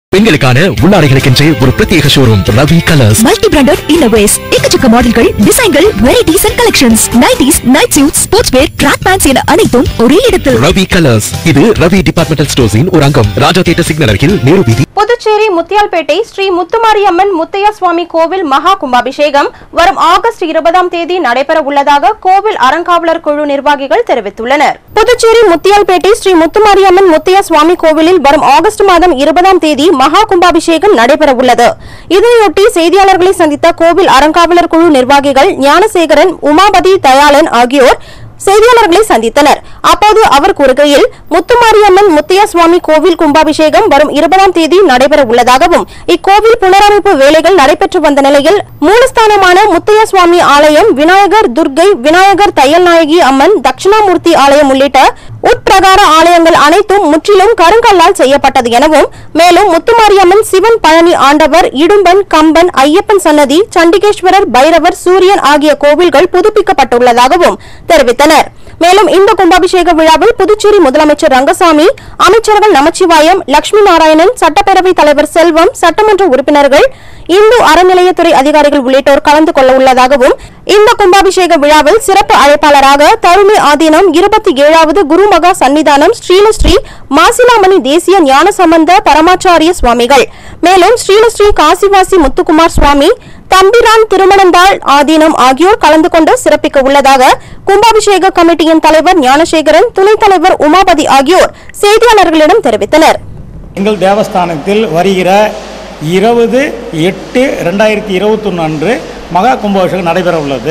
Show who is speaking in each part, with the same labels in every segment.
Speaker 1: பெண்களுக்கான உள்ளாடைகளுக்கென்றே ஒரு பிரத்யேக showroom Ravi colours
Speaker 2: multi branded இன்னோவேஸ் எக்கச்சக்க மாடல்கள் டிசைன்கள் varieties and collections nighties night suit sports wear track pants என அனைத்தும் ஒரே இடத்தில்
Speaker 1: ரவி கலர்ஸ் இது ரவி டிபார்ட்மெண்டல் ஸ்டோர்ஸின் ஒரு அங்கம் ராஜா தியேட்டர் சிக்னல் அருகில் நேரு வீதி
Speaker 3: புதுச்சேரி முத்தியால்பேட்டை ஸ்ரீ முத்துமாரியம்மன் முத்தையா சுவாமி கோவில் மகா கும்பாபிஷேகம் வரும் ஆகஸ்ட் இருபதாம் தேதி நடைபெற உள்ளதாக கோவில் அறங்காவலர் குழு நிர்வாகிகள் தெரிவித்துள்ளனர் புதுச்சேரி முத்தியால்பேட்டை ஸ்ரீ முத்துமாரியம்மன் முத்தையா சுவாமி கோவிலில் வரும் ஆகஸ்ட் மாதம் இருபதாம் தேதி மகா கும்பாபிஷேகம் நடைபெற உள்ளது இதனையொட்டி செய்தியாளர்களை சந்தித்த கோவில் அறங்காவலர் குழு நிர்வாகிகள் ஞானசேகரன் உமாபதி தயாளன் ஆகியோர் செய்தியாளர்களை சந்தித்தனர் அப்போது அவர் கூறுகையில் முத்துமாரியம்மன் முத்தையா சுவாமி கோவில் கும்பாபிஷேகம் வரும் இருபதாம் தேதி நடைபெற உள்ளதாகவும் இக்கோவில் புனரமைப்பு வேலைகள் நடைபெற்று வந்த நிலையில் மூலஸ்தானமான முத்தையா சுவாமி ஆலயம் விநாயகர் துர்க்கை விநாயகர் தையல் நாயகி அம்மன் தட்சிணாமூர்த்தி ஆலயம் உள்ளிட்ட உட்பிரகார ஆலயங்கள் அனைத்தும் முற்றிலும் கருங்கல்லால் செய்யப்பட்டது எனவும் மேலும் முத்துமாரியம்மன் சிவன் பழனி ஆண்டவர் இடும்பன் கம்பன் ஐயப்பன் சன்னதி சண்டிகேஸ்வரர் பைரவர் சூரியன் ஆகிய கோவில்கள் புதுப்பிக்கப்பட்டுள்ளதாகவும் தெரிவித்தனர் மேலும் இந்த கும்பாபிஷேக விழாவில் புதுச்சேரி முதலமைச்சர் ரங்கசாமி அமைச்சர்கள் நமச்சிவாயம் லட்சுமி நாராயணன் சட்டப்பேரவைத் தலைவர் செல்வம் சட்டமன்ற உறுப்பினர்கள் இந்து அறநிலையத்துறை அதிகாரிகள் உள்ளிட்டோர் கலந்து கொள்ள உள்ளதாகவும் இந்த கும்பாபிஷேக விழாவில் சிறப்பு அழைப்பாளராக தருணி ஆதீனம் இருபத்தி ஏழாவது குருமகா சன்னிதானம் ஸ்ரீலஸ்ரீ மாசிலாமணி தேசிய ஞானசம்பந்த பரமாச்சாரிய சுவாமிகள் மேலும் ஸ்ரீலஸ்ரீ காசிவாசி முத்துக்குமார் சுவாமி தம்பிரான் திருமணந்தாள் ஆதீனம் ஆகியோர் கலந்து கொண்டு சிறப்பிக்க உள்ளதாக கும்பாபிஷேக கமிட்டியின் தலைவர் ஞானசேகரன் துணைத் தலைவர் உமாபதி ஆகியோர் செய்தியாளர்களிடம் தெரிவித்தனர்
Speaker 4: எங்கள் தேவஸ்தானத்தில் வருகிற இருபது எட்டு ரெண்டாயிரத்தி இருபத்தொன்று அன்று மகா கும்பாபிஷேகம் நடைபெற உள்ளது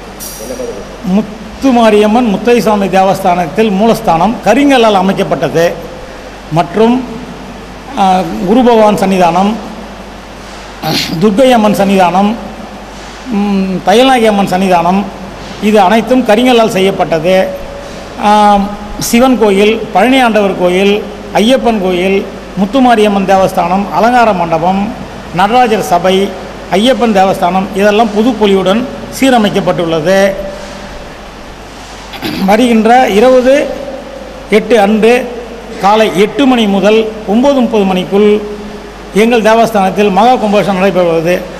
Speaker 4: முத்துமாரியம்மன் முத்தைசாமி தேவஸ்தானத்தில் மூலஸ்தானம் கரிங்கல்லால் அமைக்கப்பட்டது மற்றும் ஆ, குரு பகவான் சன்னிதானம் துர்க்கை அம்மன் சன்னிதானம் ம், தையல்நாயகி அம்மன் சன்னிதானம் இது அனைத்தும் கரிங்கல்லால் செய்யப்பட்டது ஆம், சிவன் கோயில் பழனி ஆண்டவர் கோயில் ஐயப்பன் கோயில் முத்துமாரியம்மன் தேவஸ்தானம் அலங்கார மண்டபம் நடராஜர் சபை ஐயப்பன் தேவஸ்தானம் இதெல்லாம் புதுப்பொலியுடன் சீரமைக்கப்பட்டுள்ளது வருகின்ற இருபது எட்டு அன்று காலை எட்டு மணி முதல் ஒம்பது முப்பது மணிக்குள் எங்கள் தேவஸ்தானத்தில் மகா கும்பாபிஷேகம் நடைபெறுவது